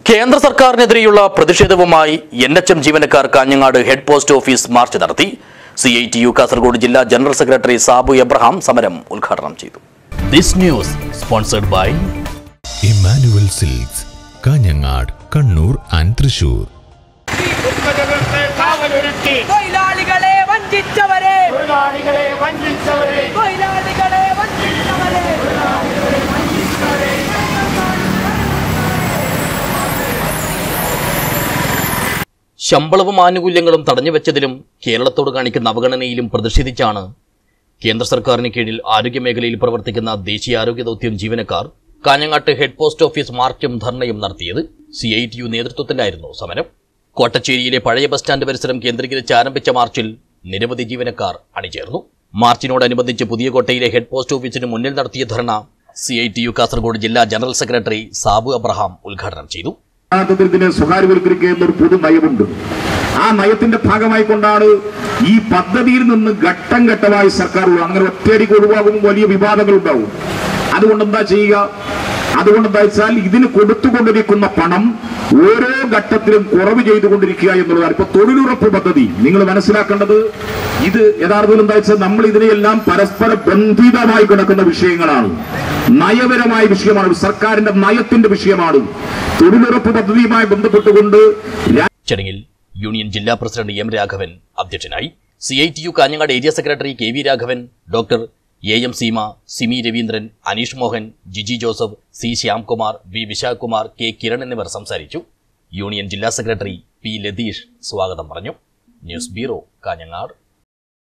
കേന്ദ്ര സർക്കാരിനെതിരെയുള്ള പ്രതിഷേധവുമായി N H M ജീവനക്കാർ Kanhangad head post office march നടത്തി C I T U Kasaragod ജില്ലാ ജനറൽ സെക്രട്ടറി സാബു എബ്രഹാം സമരം ഉദ്ഘാടനം ചെയ്തു this news sponsored by Immanuel silks Kanhangad Kannur and Thrissur ഉത്കടകൾക്ക് കാവലൊരുക്കി തൊഴിലാളികളെ വഞ്ചിച്ചവരെ തൊഴിലാളികളെ വഞ്ചിച്ചവരെ തൊഴിലാളികളെ വഞ്ചിച്ചവരെ ശമ്പളവും ആനുകൂല്യങ്ങളും തടഞ്ഞുവെച്ചതിലും കേരളത്തോട് കാണിക്കുന്ന അവഗണനയിലും പ്രതിഷേധിച്ചാണ് കേന്ദ്ര സർക്കാരിന് കീഴിൽ ആരോഗ്യമേഖലയിൽ പ്രവർത്തിക്കുന്ന ദേശീയ ആരോഗ്യ ദൗത്യം ജീവനക്കാർ കാഞ്ഞങ്ങാട്ട് ഹെഡ് പോസ്റ്റ് ഓഫീസ് മാർച്ചും ധർണയും നടത്തിയത് സി ഐ ടി യു നേതൃത്വത്തിലായിരുന്നു സമരം കോട്ടച്ചേരിയിലെ പഴയ ബസ് സ്റ്റാൻഡ് പരിസരം കേന്ദ്രീകരിച്ച് ആരംഭിച്ച മാർച്ചിൽ നിരവധി ജീവനക്കാർ അണിചേർന്നു മാർച്ചിനോടനുബന്ധിച്ച് പുതിയ കോട്ടയിലെ ഹെഡ് പോസ്റ്റ് ഓഫീസിന് മുന്നിൽ നടത്തിയ ധർണ C I T U Kasaragod ജില്ലാ ജനറൽ സെക്രട്ടറി സാബു അബ്രഹാം ഉദ്ഘാടനം ചെയ്തു യഥാർത്ഥത്തിൽ ഇതിനെ സ്വകാര്യവൽക്കരിക്കുന്ന ഒരു പൊതു നയമുണ്ട് ആ നയത്തിന്റെ ഭാഗമായി കൊണ്ടാണ് ഈ പദ്ധതിയിൽ നിന്ന് ഘട്ടം ഘട്ടമായി സർക്കാർ ഒഴിവാ- അങ്ങനെ ഒറ്റയടിക്ക് ഒഴിവാകുമ്പോൾ വലിയ വിവാദങ്ങൾ ഉണ്ടാവും അതുകൊണ്ട് എന്താ ചെയ്യുക അതുകൊണ്ട് എന്താ വെച്ചാൽ ഇതിന് കൊടുത്തുകൊണ്ടിരിക്കുന്ന പണം ഓരോ ഘട്ടത്തിലും കുറവ് ചെയ്തുകൊണ്ടിരിക്കുക എന്നുള്ളതാണ് ഇപ്പൊ തൊഴിലുറപ്പ് പദ്ധതി നിങ്ങൾ മനസ്സിലാക്കേണ്ടത് ഇത് യഥാർത്ഥത്തിൽ എന്താ വെച്ചാൽ നമ്മൾ ഇതിനെയെല്ലാം പരസ്പര ബന്ധിതമായി കിടക്കുന്ന വിഷയങ്ങളാണ് നയപരമായ വിഷയമാണ് ഒരു സർക്കാരിന്റെ നയത്തിന്റെ വിഷയമാണ് തൊഴിലുറപ്പ് പദ്ധതിയുമായി ബന്ധപ്പെട്ടുകൊണ്ട് രാ- ചടങ്ങിൽ യൂണിയൻ ജില്ലാ പ്രസിഡന്റ് എം രാഘവൻ അധ്യക്ഷനായി C I T U Kanhangad area secretary K V Raghavan doctor A M Seema Simi Raveendran Aneesh Mohan Jiji Joseph C Shyamkumar V Vishakhakumar K Kiran എന്നിവർ സംസാരിച്ചു യൂണിയൻ ജില്ലാ സെക്രട്ടറി പി ലതീഷ് സ്വാഗതം പറഞ്ഞു ന്യൂസ് ബ്യൂറോ കാഞ്ഞങ്ങാട്